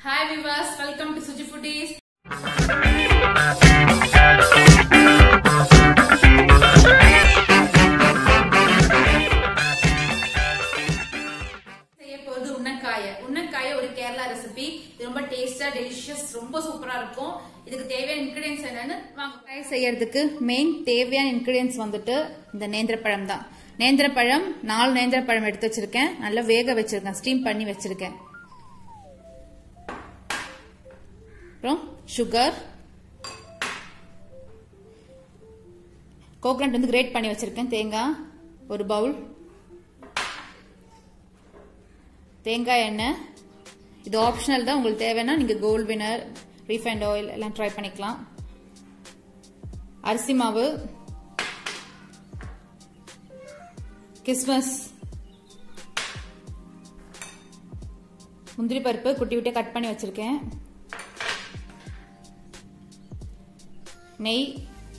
hi விவாஸ் welcome to Suji foodies செய்ய போறது உன்னக்காய உன்னக்காய ஒரு கேரளா ரெசிபி இது ரொம்ப டேஸ்டா டெலிஷியஸ் ரொம்ப சூப்பரா இருக்கும் இதுக்கு தேவையான இன்கிரீடியன்ஸ் என்னன்னு வாங்க காய் செய்யறதுக்கு மெயின் தேவையான இன்கிரீடியன்ஸ் வந்துட்டு இந்த நேந்திரப்பழம் தான் நேந்திரப்பழம் நாலு நேந்திரப்பழம் எடுத்து வச்சிருக்கேன் நல்லா வேக வச்சிருக்கேன் ஸ்டீம் பண்ணி வச்சிருக்கேன் அப்புறம் சுகர் கோகனட் வந்து கிரேட் பண்ணி வச்சிருக்கேன் தேங்காய் ஒரு பவுல் தேங்காய் எண்ணெய் இது ஆப்ஷனல் தான் உங்களுக்கு தேவைன்னா நீங்க கோல்ட் வினர் ரீஃபைண்ட் ஆயில் எல்லாம் ட்ரை பண்ணிக்கலாம் அரிசி மாவு கிஸ்மஸ் முந்திரி பருப்பு குட்டி குட்டியாக கட் பண்ணி வச்சிருக்கேன் நெய்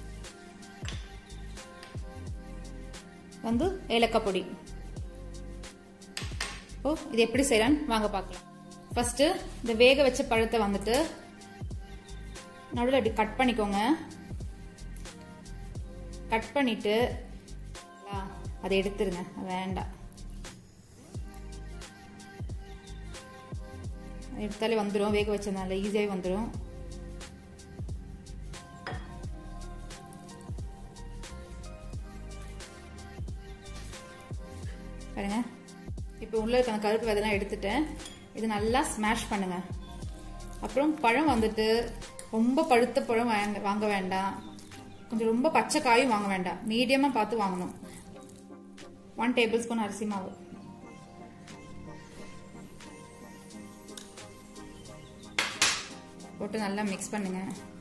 வந்து ஏலக்காய் பொடி ஓ இது எப்படி செய்யலான்னு வாங்க பார்க்கலாம் ஃபர்ஸ்ட் இந்த வேக வச்ச பழத்தை வந்துட்டு நடுவில் இப்படி கட் பண்ணிக்கோங்க கட் பண்ணிட்டு அதை எடுத்துருங்க வேண்டாம் எடுத்தாலே வந்துடும் வேக வச்சதுனால ஈஸியாகவே வந்துடும் பாருங்க இப்போ உள்ள இருக்க அந்த கருப்பு விதெல்லாம் எடுத்துட்டேன் இது நல்லா ஸ்மாஷ் பண்ணுங்க அப்புறம் பழம் வந்துட்டு ரொம்ப பழுத்த பழம் வாங்க வாங்க வேண்டாம் கொஞ்சம் ரொம்ப பச்சை காயும் வாங்க வேண்டாம் மீடியமாக பார்த்து வாங்கணும் ஒன் டேபிள் ஸ்பூன் அரிசி மாவு போட்டு நல்லா மிக்ஸ் பண்ணுங்க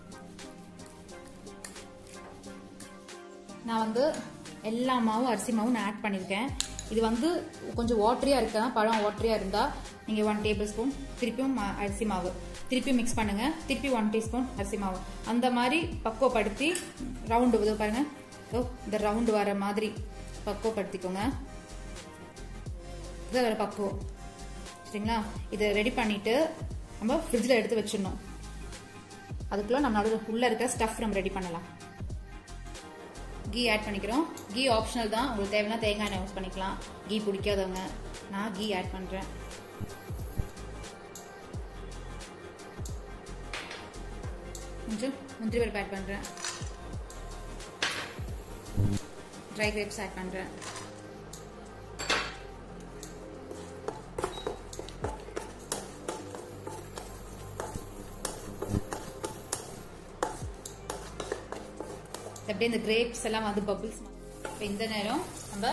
நான் வந்து எல்லா மாவும் அரிசி மாவும் நான் ஆட் பண்ணியிருக்கேன் இது வந்து கொஞ்சம் வாட்டரியாக இருக்கா பழம் வாட்டரியாக இருந்தால் நீங்கள் ஒன் டேபிள் ஸ்பூன் திருப்பியும் அரிசி மாவு திருப்பி மிக்ஸ் பண்ணுங்க திருப்பி ஒன் டீஸ்பூன் அரிசி மாவு அந்த மாதிரி பக்குவப்படுத்தி ரவுண்டு இது பாருங்க ஓ இந்த ரவுண்டு வர மாதிரி பக்குவப்படுத்திக்கோங்க இது வர பக்குவம் சரிங்களா இதை ரெடி பண்ணிட்டு நம்ம ஃப்ரிட்ஜில் எடுத்து வச்சிடணும் அதுக்குள்ள நம்ம நடுவில் உள்ள இருக்க ஸ்டஃப் நம்ம ரெடி பண்ணலாம் கீ ஆட் பண்ணிக்கிறோம் கீ ஆப்ஷனல் தான் உங்களுக்கு தேவைன்னா தேங்காய் எண்ணெய் யூஸ் பண்ணிக்கலாம் கீ பிடிக்காதவங்க நான் கீ ஆட் பண்ணுறேன் கொஞ்சம் முந்திரி பருப்பு ஆட் பண்ணுறேன் ட்ரை கிரேப்ஸ் ஆட் பண்ணுறேன் அப்படியே இந்த கிரேப்ஸ் எல்லாம் வந்து பபிள்ஸ் இப்போ இந்த நேரம் நம்ம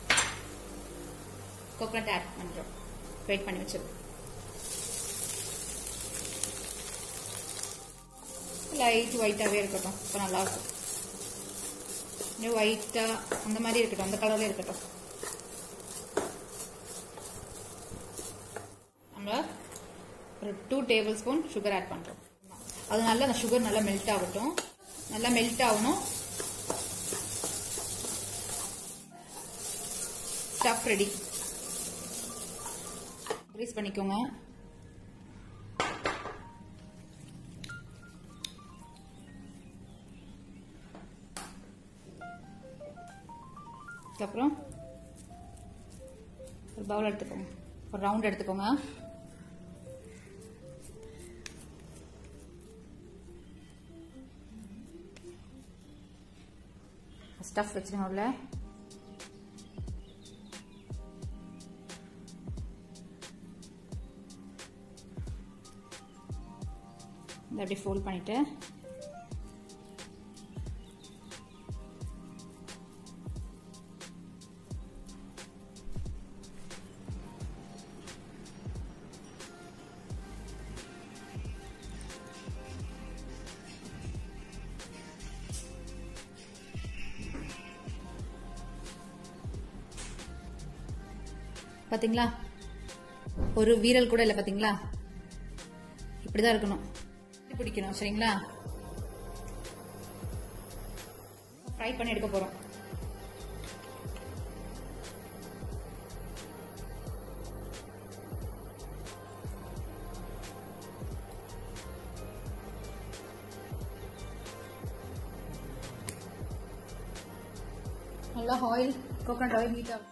கோகனட் ஆட் பண்ணுறோம் வெயிட் பண்ணி வச்சிருக்கோம் லைட் ஒயிட்டாகவே இருக்கட்டும் இப்போ நல்லா இருக்கும் இன்னும் ஒயிட்டாக அந்த மாதிரி இருக்கட்டும் அந்த கலர்லேயே இருக்கட்டும் நம்ம ஒரு two tablespoon sugar add பண்ணுறோம் அது நல்லா அந்த சுகர் நல்லா மெல்ட் ஆகட்டும் நல்லா மெல்ட் ஆகணும் ஸ்டஃப் ரெடி க்ரீஸ் பண்ணிக்கோங்க அதுக்கப்புறம் ஒரு பவுல் எடுத்துக்கோங்க ஒரு ரவுண்ட் எடுத்துக்கோங்க ஸ்டஃப் வச்சுருங்க உள்ள இதை அப்படியே ஃபோல்ட் பண்ணிட்டு பாத்தீங்களா ஒரு வீரல் கூட இல்லை பாத்தீங்களா இப்படிதான் இருக்கணும் பிடிக்கணும் சரிங்களா ஃப்ரை பண்ணி எடுக்க போறோம் நல்லா ஆயில் கோகனட் ஆயில் ஹீட் ஆகும்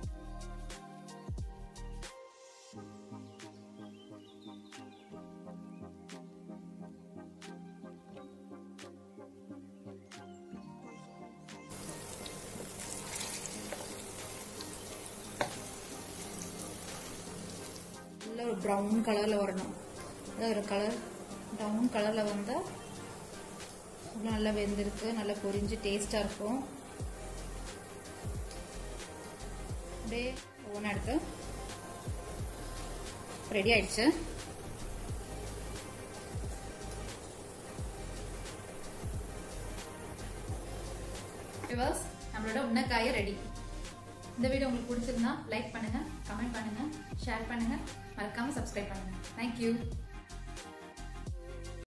நல்ல ஒரு ப்ரௌன் கலரில் வரணும் அதான் ஒரு கலர் ப்ரௌன் கலரில் வந்தால் இவ்வளோ நல்லா வெந்திருக்கு நல்லா பொரிஞ்சு டேஸ்ட்டாக இருக்கும் அப்படியே ஒவ்வொன்றா எடுத்து ரெடி ஆயிடுச்சு விவர்ஸ் நம்மளோட உன்னக்காய ரெடி இந்த வீடியோ உங்களுக்கு பிடிச்சிருந்தா லைக் பண்ணுங்க கமெண்ட் பண்ணுங்க ஷேர் பண்ணுங்க மறக்காம சப்ஸ்கிரைப் பண்ணுங்க தேங்க்யூ